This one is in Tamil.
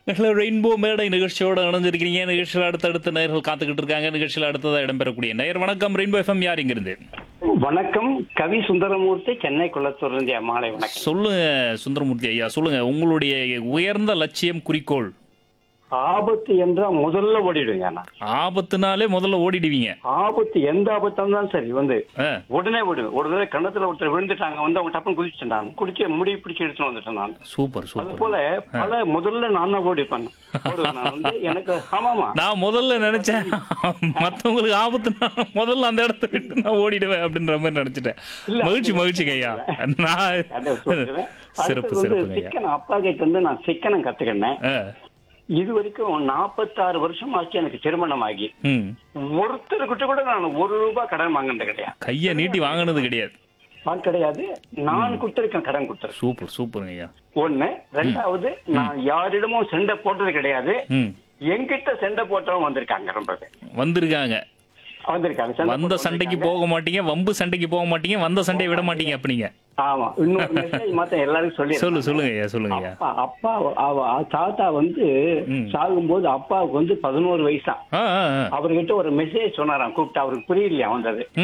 ஹலோ ரெயின்போ மேடை நிகழ்ச்சியோட இணைஞ்சிருக்கிறீங்க நிகழ்ச்சியில் அடுத்தடுத்த நேயர்கள் காத்துக்கிட்டு இருக்காங்க நிகழ்ச்சியில் அடுத்ததாக இடம்பெறக்கூடிய நேயர் வணக்கம் ரெயின்போ எஃப்எம் யார் இங்கிருந்து வணக்கம் கவி சுந்தரமூர்த்தி சென்னை குளத்தூர் இந்தியா மாலை வணக்கம் சொல்லுங்க சுந்தரமூர்த்தி ஐயா சொல்லுங்க உங்களுடைய உயர்ந்த லட்சியம் குறிக்கோள் ஆபத்து என்றா முதல்ல ஓடிடுங்க நான் ஆபத்துனாலே முதல்ல ஓடிடுவீங்க ஆபத்து எந்த ஆபத்தா இருந்தாலும் சரி வந்து ஆ, உடனே விடுவேன் ஒரு தடவை கண்ணத்துல ஒருத்தர் விழுந்துட்டாங்க வந்து அவங்க டப்புன்னு குதிச்சுட்டேன் நான் குடிச்சு முடி பிடிச்சி எடுத்துட்டு வந்துட்டேன் நான் சூப்பர் அது சூப்பர் போல பல முதல்ல நான் தான் ஓடிப்பேன் ஓடுவேன் நான் வந்து எனக்கு ஆமாமா நான் முதல்ல நினைச்சேன் மத்தவங்களுக்கு ஆபத்துனா முதல்ல அந்த இடத்த விட்டு நான் ஓடிடுவேன் அப்படின்ற மாதிரி நினைச்சிட்டேன் இல்ல, மகிழ்ச்சி மகிழ்ச்சிங்க ஐயா நான் அதை சொல்லிடுவேன். சிறப்பு அடுத்தது வந்து சிறப்புங்க ஐயா சிக்கன் அப்பா கிட்ட இருந்து நான் சிக்கனம் கத்துக்கினேன் ஆ, இது வரைக்கும் நாற்பத்தாறு வருஷம் ஆச்சு எனக்கு திருமணம் ஆகி ம் ஒருத்தர்கிட்ட கூட நான் ஒரு ரூபாய் கடன் வாங்கினது கிடையாது கையை நீட்டி வாங்கினது கிடையாது அது கிடையாது நான் கொடுத்திருக்கேன் கடன் கொடுத்துருக்கேன் சூப்பர் சூப்பருங்க ஐயா ஒண்ணு ரெண்டாவது நான் யாரிடமும் சண்டை போட்டது கிடையாது ம் என்கிட்ட சண்டை போட்டவங்க வந்திருக்காங்க ரொம்ப பேர் வந்திருக்காங்க வந்திருக்காங்க சண்டை வந்த போட்டு சண்டைக்கு வந்திருக்காங்க. போக மாட்டீங்க வம்பு சண்டைக்கு போக மாட்டீங்க வந்த சண்டையை விட மாட்டீங்க அப்படிங்க ஆமா இன்னொரு மெசேஜ் மாத்த எல்லாருக்கும் சொல்லி சொல்லு சொல்லுங்க ஐயா சொல்லுங்க ஐயா அப்பா அப்பா அவ தாத்தா வந்து ம். சாகும்போது அப்பாவுக்கு வந்து பதினோரு வயசா ஆ ஆ ஆ. அவர்கிட்ட ஒரு மெசேஜ் சொன்னாராம் கூப்பிட்டு அவருக்கு புரியலையா வந்தது